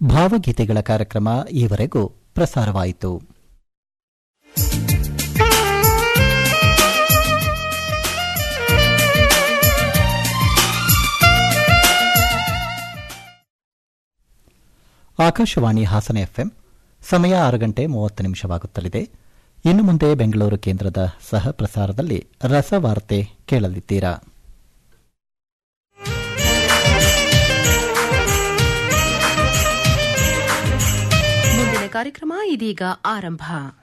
ಭಾವಗೀತೆಗಳ ಕಾರ್ಯಕ್ರಮ ಈವರೆಗೂ ಪ್ರಸಾರವಾಯಿತು ಆಕಾಶವಾಣಿ ಹಾಸನ ಎಫ್ಎಂ ಸಮಯ ಆರು ಗಂಟೆ ಮೂವತ್ತು ನಿಮಿಷವಾಗುತ್ತಲಿದೆ ಇನ್ನು ಮುಂದೆ ಬೆಂಗಳೂರು ಕೇಂದ್ರದ ಸಹ ಪ್ರಸಾರದಲ್ಲಿ ರಸವಾರ್ತೆ ಕೇಳಲಿದ್ದೀರಾ ಮುಂದಿನ ಕಾರ್ಯಕ್ರಮ ಇದೀಗ ಆರಂಭ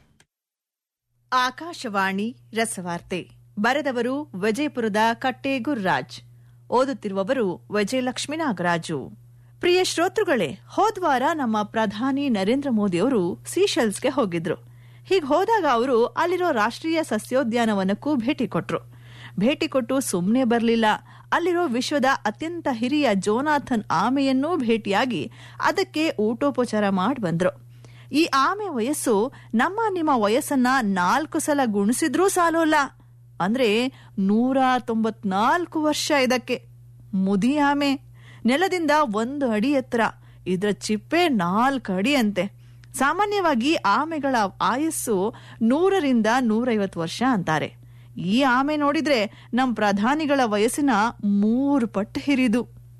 ಆಕಾಶವಾಣಿ ರಸವಾರ್ತೆ ಬರೆದವರು ವಿಜಯಪುರದ ಕಟ್ಟೆ ಗುರ್ರಾಜ್ ಓದುತ್ತಿರುವವರು ವಿಜಯಲಕ್ಷ್ಮಿ ನಾಗರಾಜು ಪ್ರಿಯ ಶ್ರೋತೃಗಳೇ ಹೋದ್ವಾರ ನಮ್ಮ ಪ್ರಧಾನಿ ನರೇಂದ್ರ ಮೋದಿಯವರು ಸೀಶೆಲ್ಸ್ಗೆ ಹೋಗಿದ್ರು ಹೀಗೆ ಹೋದಾಗ ಅವರು ಅಲ್ಲಿರೋ ರಾಷ್ಟ್ರೀಯ ಸಸ್ಯೋದ್ಯಾನವನಕ್ಕೂ ಭೇಟಿ ಕೊಟ್ರು ಭೇಟಿ ಕೊಟ್ಟು ಸುಮ್ಮನೆ ಬರಲಿಲ್ಲ ಅಲ್ಲಿರೋ ವಿಶ್ವದ ಅತ್ಯಂತ ಹಿರಿಯ ಜೋನಾಥನ್ ಆಮೆಯನ್ನೂ ಭೇಟಿಯಾಗಿ ಅದಕ್ಕೆ ಊಟೋಪಚಾರ ಮಾಡಿ ಬಂದ್ರು ಈ ಆಮೆ ವಯಸ್ಸು ನಮ್ಮ ನಿಮ್ಮ ವಯಸ್ಸನ್ನ ನಾಲ್ಕು ಸಲ ಗುಣಿಸಿದ್ರೂ ಸಾಲೋಲ್ಲ ಅಂದ್ರೆ ನೂರ ತೊಂಬತ್ನಾಲ್ಕು ವರ್ಷ ಇದಕ್ಕೆ ಮುದಿ ಆಮೆ ನೆಲದಿಂದ ಒಂದು ಅಡಿ ಎತ್ತರ ಇದ್ರ ಚಿಪ್ಪೆ ನಾಲ್ಕು ಅಡಿ ಅಂತೆ ಸಾಮಾನ್ಯವಾಗಿ ಆಮೆಗಳ ಆಯಸ್ಸು ನೂರರಿಂದ ನೂರೈವತ್ತು ವರ್ಷ ಅಂತಾರೆ ಈ ಆಮೆ ನೋಡಿದ್ರೆ ನಮ್ ಪ್ರಧಾನಿಗಳ ವಯಸ್ಸಿನ ಮೂರು ಪಟ್ಟು ಹಿರಿದು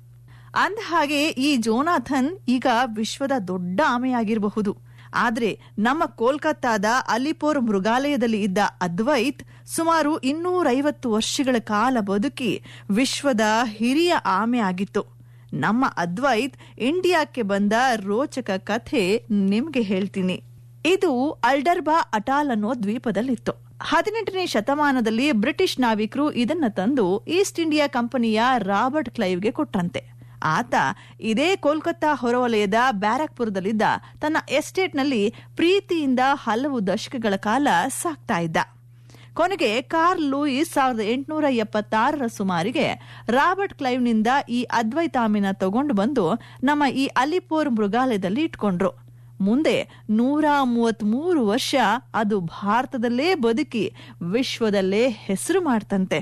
ಅಂದ ಹಾಗೆ ಈ ಜೋನಾಥನ್ ಈಗ ವಿಶ್ವದ ದೊಡ್ಡ ಆಮೆಯಾಗಿರಬಹುದು ಆದ್ರೆ ನಮ್ಮ ಕೋಲ್ಕತ್ತಾದ ಅಲಿಪೋರ್ ಮೃಗಾಲಯದಲ್ಲಿ ಇದ್ದ ಅದ್ವೈತ್ ಸುಮಾರು ಇನ್ನೂರೈವತ್ತು ವರ್ಷಗಳ ಕಾಲ ಬದುಕಿ ವಿಶ್ವದ ಹಿರಿಯ ಆಮೆ ಆಗಿತ್ತು ನಮ್ಮ ಅದ್ವೈತ್ ಇಂಡಿಯಾಕ್ಕೆ ಬಂದ ರೋಚಕ ಕಥೆ ನಿಮ್ಗೆ ಹೇಳ್ತೀನಿ ಇದು ಅಲ್ಡರ್ಬಾ ಅಟಾಲ್ ಅನ್ನೋ ದ್ವೀಪದಲ್ಲಿತ್ತು ಹದಿನೆಂಟನೇ ಶತಮಾನದಲ್ಲಿ ಬ್ರಿಟಿಷ್ ನಾವಿಕರು ಇದನ್ನ ತಂದು ಈಸ್ಟ್ ಇಂಡಿಯಾ ಕಂಪನಿಯ ರಾಬರ್ಟ್ ಕ್ಲೈವ್ಗೆ ಕೊಟ್ಟಂತೆ ಆತ ಇದೇ ಕೋಲ್ಕತ್ತಾ ಹೊರವಲಯದ ಬ್ಯಾರಕ್ಪುರದಲ್ಲಿದ್ದ ತನ್ನ ಎಸ್ಟೇಟ್ನಲ್ಲಿ ಪ್ರೀತಿಯಿಂದ ಹಲವು ದಶಕಗಳ ಕಾಲ ಸಾಕ್ತಾ ಇದ್ದ ಕೊನೆಗೆ ಕಾರ್ ಲೂಯಿಸ್ ಸಾವಿರದ ಎಂಟುನೂರ ಎಪ್ಪತ್ತಾರರ ಸುಮಾರಿಗೆ ರಾಬರ್ಟ್ ಕ್ಲೈವ್ನಿಂದ ಈ ಅದ್ವೈತಾಮಿನ ತಗೊಂಡು ಬಂದು ನಮ್ಮ ಈ ಅಲಿಪೋರ್ ಮೃಗಾಲಯದಲ್ಲಿ ಇಟ್ಕೊಂಡ್ರು ಮುಂದೆ ನೂರ ಮೂವತ್ಮೂರು ವರ್ಷ ಅದು ಭಾರತದಲ್ಲೇ ಬದುಕಿ ವಿಶ್ವದಲ್ಲೇ ಹೆಸರು ಮಾಡ್ತಂತೆ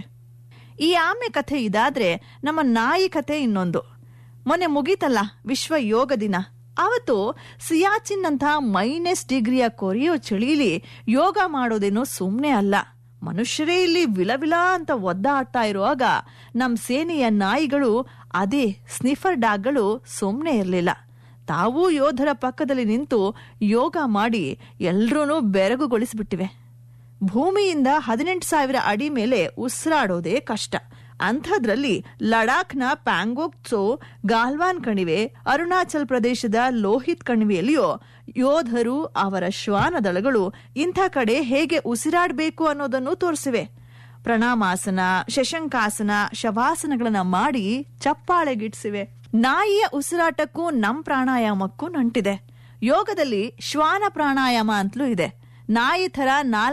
ಈ ಆಮೆ ಕಥೆ ಇದಾದ್ರೆ ನಮ್ಮ ನಾಯಿ ಕಥೆ ಇನ್ನೊಂದು ಮೊನ್ನೆ ಮುಗೀತಲ್ಲ ವಿಶ್ವ ಯೋಗ ದಿನ ಅವತ್ತು ಸಿಯಾಚಿನ್ ಅಂತ ಮೈನಸ್ ಡಿಗ್ರಿಯ ಕೊರೆಯೋ ಚಳಿಲಿ ಯೋಗ ಮಾಡೋದೇನೋ ಸುಮ್ಮನೆ ಅಲ್ಲ ಮನುಷ್ಯರೇ ಇಲ್ಲಿ ವಿಲವಿಲ ಅಂತ ಒದ್ದಾಡ್ತಾ ಇರುವಾಗ ನಮ್ ಸೇನೆಯ ನಾಯಿಗಳು ಅದೇ ಸ್ನಿಫರ್ ಡಾಗ್ಗಳು ಸುಮ್ಮನೆ ಇರಲಿಲ್ಲ ತಾವೂ ಯೋಧರ ಪಕ್ಕದಲ್ಲಿ ನಿಂತು ಯೋಗ ಮಾಡಿ ಎಲ್ರೂ ಬೆರಗುಗೊಳಿಸ್ಬಿಟ್ಟಿವೆ ಭೂಮಿಯಿಂದ ಹದಿನೆಂಟು ಸಾವಿರ ಅಡಿ ಮೇಲೆ ಉಸಿರಾಡೋದೇ ಕಷ್ಟ ಅಂಥದ್ರಲ್ಲಿ ಲಡಾಖ್ನ ಪ್ಯಾಂಗೋಕ್ಸೋ ಗಾಲ್ವಾನ್ ಕಣಿವೆ ಅರುಣಾಚಲ್ ಪ್ರದೇಶದ ಲೋಹಿತ್ ಕಣಿವೆಯಲ್ಲಿಯೋ ಯೋಧರು ಅವರ ಶ್ವಾನದಳಗಳು ಇಂಥ ಕಡೆ ಹೇಗೆ ಉಸಿರಾಡಬೇಕು ಅನ್ನೋದನ್ನು ತೋರಿಸಿವೆ ಪ್ರಣಾಮಾಸನ ಶಶಂಕಾಸನ ಶವಾಸನಗಳನ್ನ ಮಾಡಿ ಚಪ್ಪಾಳೆಗಿಡ್ಸಿವೆ ನಾಯಿಯ ಉಸಿರಾಟಕ್ಕೂ ನಮ್ ಪ್ರಾಣಾಯಾಮಕ್ಕೂ ನಂಟಿದೆ ಯೋಗದಲ್ಲಿ ಶ್ವಾನ ಪ್ರಾಣಾಯಾಮ ಅಂತಲೂ ಇದೆ ನಾಯಿ ಥರ ನಾಲ್ಕು